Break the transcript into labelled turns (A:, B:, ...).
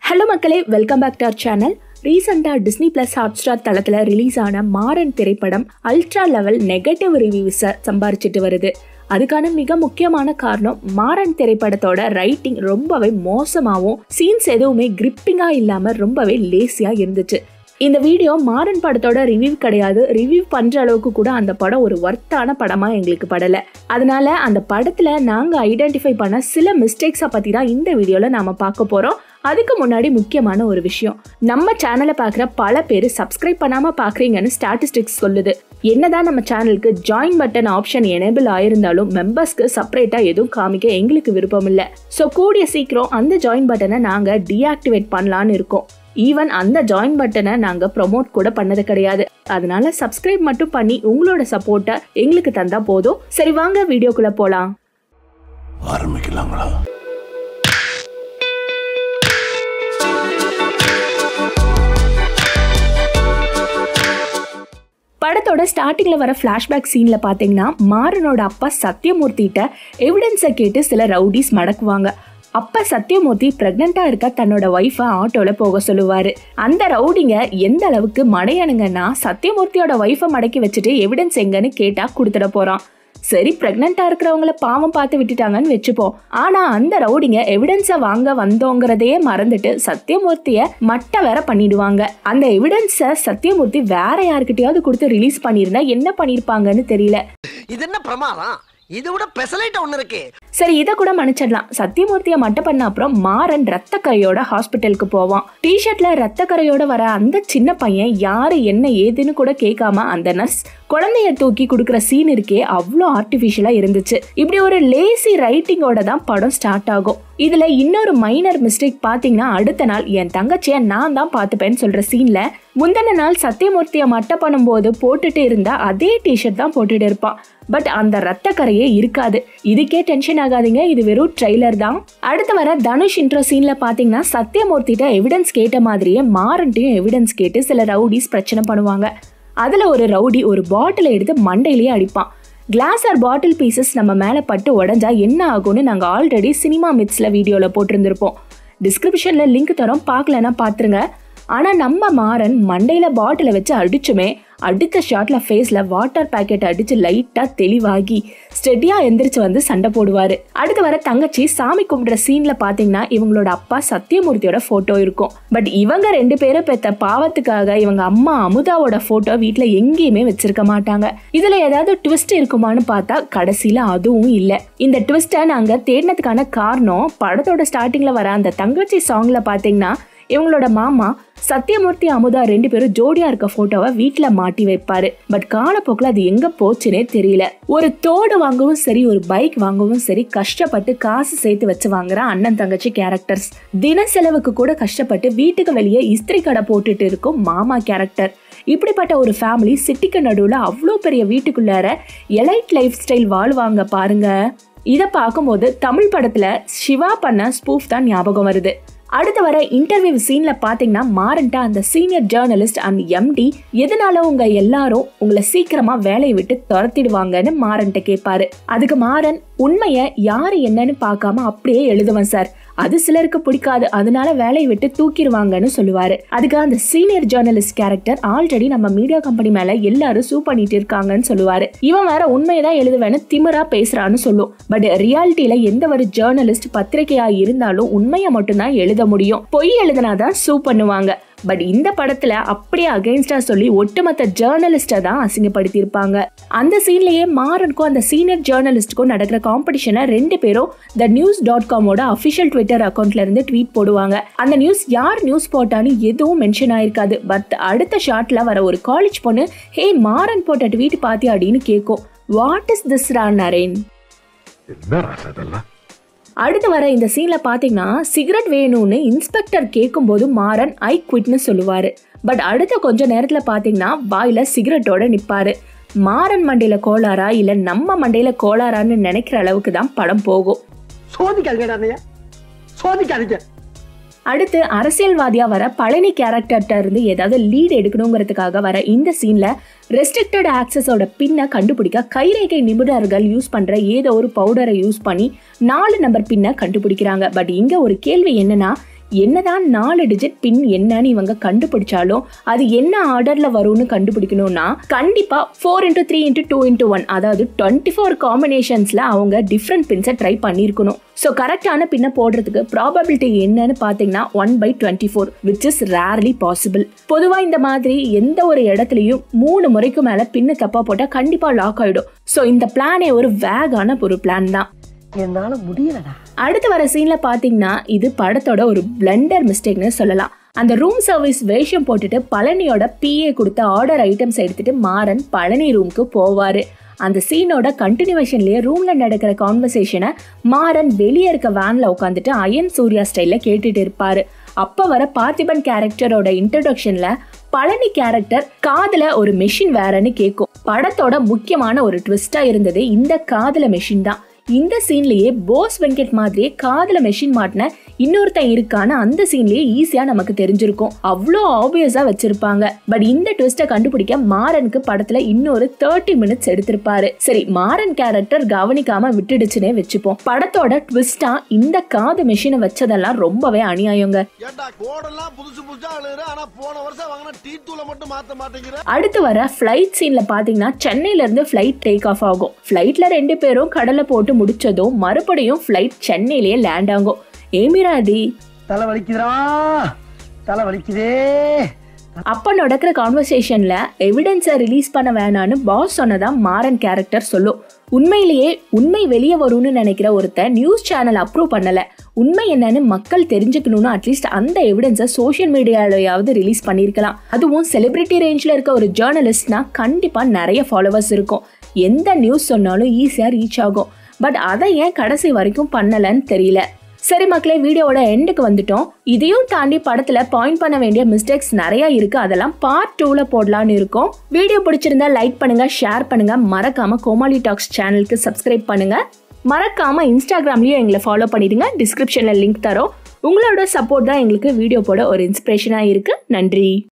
A: hello மக்களே welcome back to our channel ரீசெண்டாக Disney plus Hotstar தளத்தில் release ஆன மாறன் திரைப்படம் அல்ட்ரா லெவல் நெகட்டிவ் ரிவ்யூஸை சம்பாரிச்சிட்டு வருது அதுக்கான மிக முக்கியமான காரணம் மாறன் திரைப்படத்தோட ரைட்டிங் ரொம்பவே மோசமாகவும் சீன்ஸ் எதுவுமே கிரிப்பிங்காக இல்லாமல் ரொம்பவே லேசியாக இருந்துச்சு இந்த வீடியோ மாறன் படத்தோட ரிவ்யூ கிடையாது ரிவ்யூ பண்ற அளவுக்கு கூட அந்த படம் ஒரு ஒர்த்தான படமா எங்களுக்கு படல அதனால அந்த படத்துல நாங்க ஐடென்டிஃபை பண்ண சில மிஸ்டேக்ஸை பத்தி தான் இந்த வீடியோல நாம பார்க்க போறோம் அதுக்கு முன்னாடி முக்கியமான ஒரு விஷயம் நம்ம சேனலை பார்க்குற பல பேர் சப்ஸ்கிரைப் பண்ணாம பார்க்குறீங்கன்னு ஸ்டாட்டிஸ்டிக்ஸ் சொல்லுது என்னதான் நம்ம சேனலுக்கு ஜாயின் பட்டன் ஆப்ஷன் எனேபிள் ஆயிருந்தாலும் மெம்பர்ஸ்க்கு செப்பரேட்டாக எதுவும் காமிக்க எங்களுக்கு விருப்பம் இல்லை ஸோ கூடிய சீக்கிரம் அந்த ஜாயின் பட்டனை நாங்கள் டீஆக்டிவேட் பண்ணலான்னு இருக்கோம் ஈவன் அந்த ஜாயின் பட்டனை நாங்கள் ப்ரொமோட் கூட பண்ணது கிடையாது அதனால சப்ஸ்கிரைப் மட்டும் பண்ணி உங்களோட சப்போர்ட்டை எங்களுக்கு தந்தா போதும் சரி வாங்க வீடியோக்குள்ள போலாம்
B: ஆரம்பிக்கலாங்களா
A: படத்தோட ஸ்டார்டிங்ல வர ஃப்ளாஷ்பேக் சீன்ல பாத்தீங்கன்னா மாறனோட அப்பா சத்யமூர்த்திட்ட எவிடன்ஸை கேட்டு சில ரவுடிஸ் மடக்குவாங்க அப்ப சத்யமூர்த்தி பிரெக்னெண்டா இருக்க தன்னோட ஒய்ஃபை ஆட்டோல போக சொல்லுவாரு அந்த ரவுடிங்க எந்த அளவுக்கு மடையானுங்கன்னா சத்யமூர்த்தியோட ஒய்ஃபை மடக்கி வச்சுட்டு எவிடன்ஸ் எங்கன்னு கேட்டா கொடுத்துட போறான் சரி பிரெக்னெண்டா இருக்கிறவங்கள பாவம் பார்த்து விட்டுட்டாங்கன்னு வச்சுப்போம் ஆனா அந்த ரவுடிங்க எவிடன்ஸை வாங்க வந்தோங்கிறதையே மறந்துட்டு சத்யமூர்த்திய மட்ட வேற பண்ணிடுவாங்க அந்த எவிடன்ஸை சத்யமூர்த்தி வேற யாருக்கிட்டயாவது கொடுத்து ரிலீஸ் பண்ணியிருந்தா என்ன பண்ணிருப்பாங்கன்னு தெரியல
C: இது என்ன பிரமாதம் இது விட பெசலைட் ஒண்ணு இருக்கு
A: சரி இதை கூட மன்னிச்சிடலாம் சத்தியமூர்த்தியை மட்டும் பண்ண அப்புறம் மாறன் ரத்த கரையோட ஹாஸ்பிட்டலுக்கு போவான் டிஷர்ட்ல ரத்த கரையோட வர அந்த சின்ன பையன் யாரு என்ன ஏதுன்னு கூட கேட்காம அந்த நர்ஸ் குழந்தைய தூக்கி கொடுக்குற சீன் இருக்கே அவ்வளோ ஆர்டிஃபிஷியலா இருந்துச்சு இப்படி ஒரு லேசி ரைட்டிங்கோட தான் படம் ஸ்டார்ட் ஆகும் இதுல இன்னொரு மைனர் மிஸ்டேக் பாத்தீங்கன்னா அடுத்த நாள் என் தங்கச்சியை நான் தான் பார்த்துப்பேன்னு சொல்ற சீன்ல முந்தின நாள் சத்தியமூர்த்தியை மட்டை பண்ணும்போது போட்டுட்டு இருந்தா அதே டிஷர்ட் தான் போட்டுட்டு இருப்பான் பட் அந்த ரத்த கரையே இருக்காது இதுக்கே டென்ஷன் ஆகாதீங்க இது வெறும் ட்ரெய்லர் தான் அடுத்து வர தனுஷ் இன்ட்ரோ சீன்ல பாத்தீங்கன்னா சத்யமூர்த்திட்ட எவிடன்ஸ் கேட்ட மாதிரியே மாறன்ட்டையும் எவிடன்ஸ் கேட்டு சில ரவுடிஸ் பிரச்சனை பண்ணுவாங்க அதுல ஒரு ரவுடி ஒரு பாட்டிலை எடுத்து மண்டையிலேயே அடிப்பான் கிளாஸ் ஆர் பாட்டில் பீசஸ் நம்ம மேலே பட்டு உடஞ்சா என்ன ஆகும்னு நாங்கள் ஆல்ரெடி சினிமா மித்ஸில் வீடியோவில் போட்டிருந்திருப்போம் டிஸ்கிரிப்ஷனில் லிங்க் தரோம் பார்க்கலன்னா பார்த்துருங்க ஆனால் நம்ம மாறன் மண்டையில் பாட்டிலை வச்சு அடிச்சுமே அடுத்த ஷாட்ல ஃபேஸ்ல வாட்டர் பேக்கெட் அடிச்சு லைட்டா தெளிவாகி ஸ்டெடியா எந்திரிச்சு வந்து சண்டை போடுவாரு அடுத்து வர தங்கச்சி சாமி கும்பிடுற சீன்ல பாத்தீங்கன்னா இவங்களோட அப்பா சத்தியமூர்த்தியோட போட்டோ இருக்கும் பட் இவங்க ரெண்டு பேரும் பெத்த பாவத்துக்காக இவங்க அம்மா அமுதாவோட போட்டோ வீட்ல எங்கேயுமே வச்சிருக்க மாட்டாங்க இதுல ஏதாவது ட்விஸ்ட் இருக்குமான்னு பார்த்தா கடைசியில அதுவும் இல்ல இந்த ட்விஸ்ட்டை நாங்க தேடினதுக்கான காரணம் படத்தோட ஸ்டார்டிங்ல வர அந்த தங்கச்சி சாங்ல பாத்தீங்கன்னா இவங்களோட மாமா சத்யமூர்த்தி அமுதா ரெண்டு பேரும் ஜோடியா இருக்க போட்டோவை வீட்டுல மாட்டி வைப்பாரு பட் காலப்போக்கில் அது எங்க போச்சுனே தெரியல ஒரு தோடு வாங்கவும் சரி ஒரு பைக் வாங்கவும் சரி கஷ்டப்பட்டு காசு சேர்த்து வச்சு வாங்குற அண்ணன் தங்கச்சி கேரக்டர்ஸ் தின செலவுக்கு கூட கஷ்டப்பட்டு வீட்டுக்கு வெளியே இஸ்திரி கடை போட்டுட்டு இருக்கும் மாமா கேரக்டர் இப்படிப்பட்ட ஒரு ஃபேமிலி சிட்டிக்கு நடுவில் அவ்வளோ பெரிய வீட்டுக்குள்ளார எலைட் லைஃப் ஸ்டைல் வாழ்வாங்க பாருங்க இதை பார்க்கும்போது தமிழ் படத்துல சிவா பண்ண ஸ்பூஃப் தான் ஞாபகம் வருது அடுத்து வர இன்டர்வியூ சீன்ல பாத்தீங்கன்னா மாறன்ட்டா அந்த சீனியர் ஜேர்னலிஸ்ட் அண்ட் எம்டி எதனால உங்க எல்லாரும் உங்களை சீக்கிரமா வேலையை விட்டு துரத்திடுவாங்கன்னு மாறன்ட்ட கேட்பாரு அதுக்கு மாறன் உண்மைய யாரு என்னன்னு பார்க்காம அப்படியே எழுதுவேன் சார் அது சிலருக்கு பிடிக்காது அதனால வேலையை விட்டு தூக்கிடுவாங்கன்னு சொல்லுவாரு அதுக்கு அந்த சீனியர் ஜேர்னலிஸ்ட் கேரக்டர் ஆல்ரெடி நம்ம மீடியா கம்பெனி மேல எல்லாரும் சூ பண்ணிட்டு இருக்காங்கன்னு சொல்லுவாரு இவன் வேற உண்மையதான் எழுதுவேன்னு திமிரா பேசுறான்னு சொல்லும் பட் ரியாலிட்டியில எந்த ஒரு ஜேர்னலிஸ்ட் பத்திரிகையா இருந்தாலும் உண்மையை மட்டும்தான் எழுத முடியும் பொய் எழுதினாதான் சூ பண்ணுவாங்க பட் இந்த படத்துல அப்படியே அகைன்ஸ்டா சொல்லி ஒட்டுமொத்த ஜேர்னலிஸ்டை தான் அசிங்கப்படுத்தியிருப்பாங்க அந்த சீன்லயே மாறனுக்கும் அந்த சீனியர் ஜேர்னலிஸ்டுக்கும் நடக்கிற காம்படிஷனை ரெண்டு பேரும் த நியூஸ் டாட் காமோட அஃபிஷியல் ட்விட்டர் அக்கௌண்ட்ல இருந்து ட்வீட் போடுவாங்க அந்த நியூஸ் யார் நியூஸ் போட்டான்னு எதுவும் மென்ஷன் ஆயிருக்காது பட் அடுத்த ஷாட்ல வர ஒரு காலேஜ் பொண்ணு ஹே மாறன் போட்ட ட்வீட் பாத்தியாடின்னு கேட்கும் வாட் இஸ் திஸ் ரா நரேன்
B: என்ன ராசா இதெல்லாம்
A: அடுத்து வர இந்த சீன்ல பாத்தீங்கன்னா சிகரெட் வேணும்னு இன்ஸ்பெக்டர் கேட்கும்போது மாறன் ஐ குவிட்னு சொல்லுவாரு பட் அடுத்த கொஞ்ச நேரத்துல பாத்தீங்கன்னா வாயில சிகரெட்டோட நிப்பாரு மாறன் மண்டையில கோளாரா இல்ல நம்ம மண்டையில கோளாரான்னு நினைக்கிற அளவுக்கு தான் படம் போகும்
C: சோதிக்காதீங்க அண்ணையா சோதிக்காதீங்க
A: அடுத்து அரசியல்வாதியா வர பழனி கேரக்டர்கிட்ட இருந்து ஏதாவது லீட் எடுக்கணுங்கிறதுக்காக வர இந்த சீன்ல ரெஸ்ட்ரிக்டட் ஆக்சஸோட பின்னை கண்டுபிடிக்க கைரேகை நிபுணர்கள் யூஸ் பண்ற ஏதோ ஒரு பவுடரை யூஸ் பண்ணி நாலு நம்பர் பின்னை கண்டுபிடிக்கிறாங்க பட் இங்க ஒரு கேள்வி என்னன்னா என்னதான் நாலு டிஜிட் பின் என்னன்னு இவங்க கண்டுபிடிச்சாலும் அது என்ன ஆர்டர்ல வரும்னு கண்டுபிடிக்கணும்னா கண்டிப்பா four into three into two into one அதாவது டுவெண்ட்டி ஃபோர் காம்பினேஷன்ஸ்ல அவங்க டிஃப்ரெண்ட் பின்ஸை ட்ரை பண்ணியிருக்கணும் ஸோ கரெக்டான பின்னை போடுறதுக்கு ப்ராபபிலிட்டி என்னன்னு பார்த்தீங்கன்னா one by twenty four which is rarely possible பொதுவாக இந்த மாதிரி எந்த ஒரு இடத்துலையும் மூணு முறைக்கு மேலே பின்னு தப்பாக போட்டால் கண்டிப்பாக லாக் ஆகிடும் ஸோ இந்த பிளானே ஒரு வேகான ஒரு பிளான் தான்
C: என்னால முடியலடா
A: அடுத்து வர சீன்ல பாத்தீங்கன்னா இது படத்தோட ஒரு பிளண்டர் மிஸ்டேக்னு சொல்லலாம் அந்த ரூம் சர்வீஸ் வேஷம் போட்டுட்டு பழனியோட பிஏ கொடுத்த ஆர்டர் ஐட்டம்ஸ் எடுத்துட்டு மாறன் பழனி ரூமுக்கு போவாரு அந்த சீனோட கண்டினியூஷன்லயே ரூம்ல நடக்கிற கான்வர்சேஷனை மாறன் வெளியே இருக்க வேன்ல உட்காந்துட்டு அயன் சூர்யா ஸ்டைல்ல கேட்டுட்டு இருப்பாரு அப்ப வர பார்த்திபன் கேரக்டரோட இன்ட்ரடக்ஷன்ல பழனி கேரக்டர் காதுல ஒரு மெஷின் வேறன்னு கேட்கும் படத்தோட முக்கியமான ஒரு ட்விஸ்டா இருந்தது இந்த காதுல மெஷின் தான் இந்த சீன்லயே போஸ் வெங்கட் மாதிரியே காதுல மெஷின் மாட்டின இன்னொருத்தன் இருக்கான்னு அந்த சீன்லயே ஈஸியா நமக்கு தெரிஞ்சிருக்கும் அவ்வளோ ஆப்வியஸா வச்சிருப்பாங்க பட் இந்த ட்விஸ்ட்டை கண்டுபிடிக்க மாறனுக்கு படத்துல இன்னொரு தேர்ட்டி மினிட்ஸ் எடுத்திருப்பாரு சரி மாறன் கேரக்டர் கவனிக்காம விட்டுடுச்சுனே வச்சுப்போம் படத்தோட ட்விஸ்டா இந்த காது மெஷினை வச்சதெல்லாம் ரொம்பவே அநியாயங்க
D: ஏண்டா கோடெல்லாம் புதுசு புதுசா அழுகுற ஆனா போன வருஷம் வாங்கின டீ தூளை மட்டும் மாத்த மாட்டேங்கிற
A: அடுத்து வர ஃப்ளைட் சீன்ல பாத்தீங்கன்னா சென்னையில இருந்து ஃப்ளைட் டேக் ஆஃப் ஆகும் ஃப்ளைட்ல ரெண்டு பேரும் கடலை போட்டு முடிச்சதும் மறுபடியும் ஃப்ளைட் சென்னையிலேயே லேண்ட் ஆகும் ஏமிராடி
C: தலை வலிக்குதுடா தலை வலிக்குதே
A: அப்ப நடக்கிற கான்வர்சேஷன்ல எவிடன்ஸை ரிலீஸ் பண்ண வேணான்னு பாஸ் சொன்னதா மாறன் கேரக்டர் சொல்லும் உண்மையிலேயே உண்மை வெளியே வரும்னு நினைக்கிற ஒருத்தன் நியூஸ் சேனல் அப்ரூவ் பண்ணல உண்மை என்னன்னு மக்கள் தெரிஞ்சுக்கணும்னு அட்லீஸ்ட் அந்த எவிடன்ஸை சோஷியல் மீடியாலயாவது ரிலீஸ் பண்ணியிருக்கலாம் அதுவும் செலிபிரிட்டி ரேஞ்சில் இருக்க ஒரு ஜேர்னலிஸ்ட்னா கண்டிப்பா நிறைய ஃபாலோவர்ஸ் இருக்கும் எந்த நியூஸ் சொன்னாலும் ஈஸியாக ரீச் ஆகும் பட் அதை ஏன் கடைசி வரைக்கும் பண்ணலன்னு தெரியல சரி மக்களே வீடியோவோட எண்டுக்கு வந்துட்டோம் இதையும் தாண்டி படத்துல பாயிண்ட் பண்ண வேண்டிய மிஸ்டேக்ஸ் நிறைய இருக்கு அதெல்லாம் பார்ட் டூல போடலான்னு இருக்கோம் வீடியோ பிடிச்சிருந்தா லைக் பண்ணுங்க ஷேர் பண்ணுங்க மறக்காம கோமாளி டாக்ஸ் சேனலுக்கு சப்ஸ்கிரைப் பண்ணுங்க மறக்காம இன்ஸ்டாகிராம்லயும் எங்களை ஃபாலோ பண்ணிடுங்க டிஸ்கிரிப்ஷன்ல லிங்க் தரோம் உங்களோட சப்போர்ட் தான் எங்களுக்கு வீடியோ போட ஒரு இன்ஸ்பிரேஷனா இருக்கு நன்றி